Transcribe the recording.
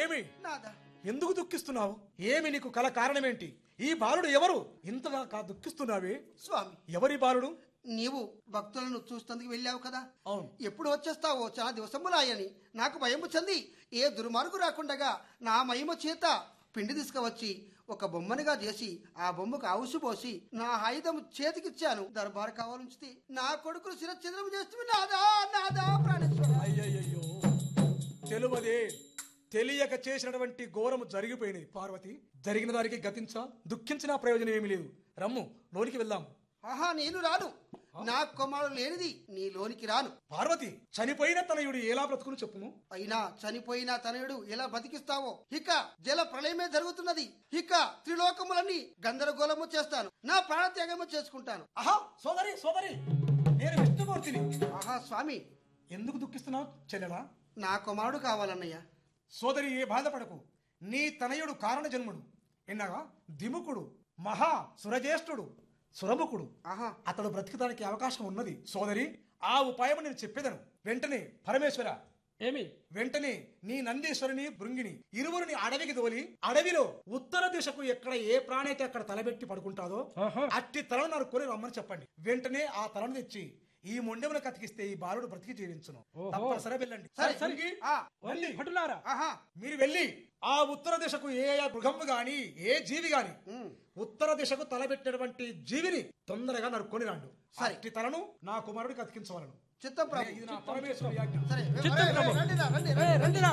ఏమి నాదా ఎందుకు దుఃఖిస్తున్నావు ఏమి నీకు కల కారణమేంటి ఈ బాలుడు ఎవరు ఇంతగా కా దుఃఖిస్తున్నావే స్వామి ఎవరి బాలుడు నీవు భక్తులను చూస్తందుకు వెళ్ళావు కదా అవును ఎప్పుడు వచ్చేస్తావో చాలా దివసములాయని నాకు భయము చెంది ఏ దుర్మార్గు రాకుండగా నా మహిమ చేత పిండి తీసుకువచ్చి ఒక బొమ్మనిగా చేసి ఆ బొమ్మకు ఆవుసు పోసి నా ఆయుధం చేతికిచ్చాను దర్బార్ కావాలంచితే నా కొడుకులు శిరఛిద్రం చేస్తుంది నాదా నాదా ప్రాణేశ్వర అయ్యయ్యో తెలువదే తెలియక చేసినటువంటి ఘోరము జరిగిపోయినది పార్వతి జరిగిన దానికి గతించా దుఃఖించిన ప్రయోజనం ఏమీ లేదు రమ్ము లోనికి వెళ్దాం ఆహా నేను రాను నా కుమారుడు లేనిది నీ లోనికి రాను పార్వతి చనిపోయిన తనయుడు ఎలా బ్రతుకును చెప్పును అయినా చనిపోయిన తనయుడు ఎలా బతికిస్తావో ఇక జల ప్రళయమే జరుగుతున్నది ఇక త్రిలోకములన్నీ గందరగోళము చేస్తాను నా ప్రాణత్యాగము చేసుకుంటాను ఆహా సోదరి సోదరి నేను విష్ణుమూర్తిని ఆహా స్వామి ఎందుకు దుఃఖిస్తున్నావు చెల్లెలా నా కుమారుడు కావాలన్నయ్య సోదరి ఏ బాధపడకు నీ తనయుడు కారణ జన్ముడు ఎన్నగా దిముకుడు మహా సురజ్యేష్ఠుడు సురముకుడు ఆహా అతడు బ్రతికడానికి అవకాశం ఉన్నది సోదరి ఆ ఉపాయం నేను చెప్పేదను వెంటనే పరమేశ్వర ఏమి వెంటనే నీ నందీశ్వరుని భృంగిని ఇరువురిని అడవికి తోలి అడవిలో ఉత్తర దిశకు ఎక్కడ ఏ ప్రాణి అయితే అక్కడ తలబెట్టి పడుకుంటాదో ఆహా. అట్టి తలను నరుక్కొని రమ్మని చెప్పండి వెంటనే ఆ తలను తెచ్చి ఈ మొండెమును కతికిస్తే ఈ బాలుడు బ్రతికి జీవించును ఓహో. తప్పనిసరి వెళ్ళండి సరే, భృంగి, ఆ, వెళ్ళి భటులారా ఆహా మీరు వెళ్ళి ఆ ఉత్తర దిశకు ఏ మృగము గాని ఏ జీవి గాని ఉమ్, ఉత్తర దిశకు తలబెట్టినటువంటి జీవిని తొందరగా నరుక్కొని రాండు సరే. అట్టి తలను నా కుమారుడికి అతికించవలను చిత్తం ప్రభు ఇది నా పరమేశ్వరుడి ఆజ్ఞ సరే చిత్తం ప్రభు. రండి రా, రండి ఏ, రండి రండిరా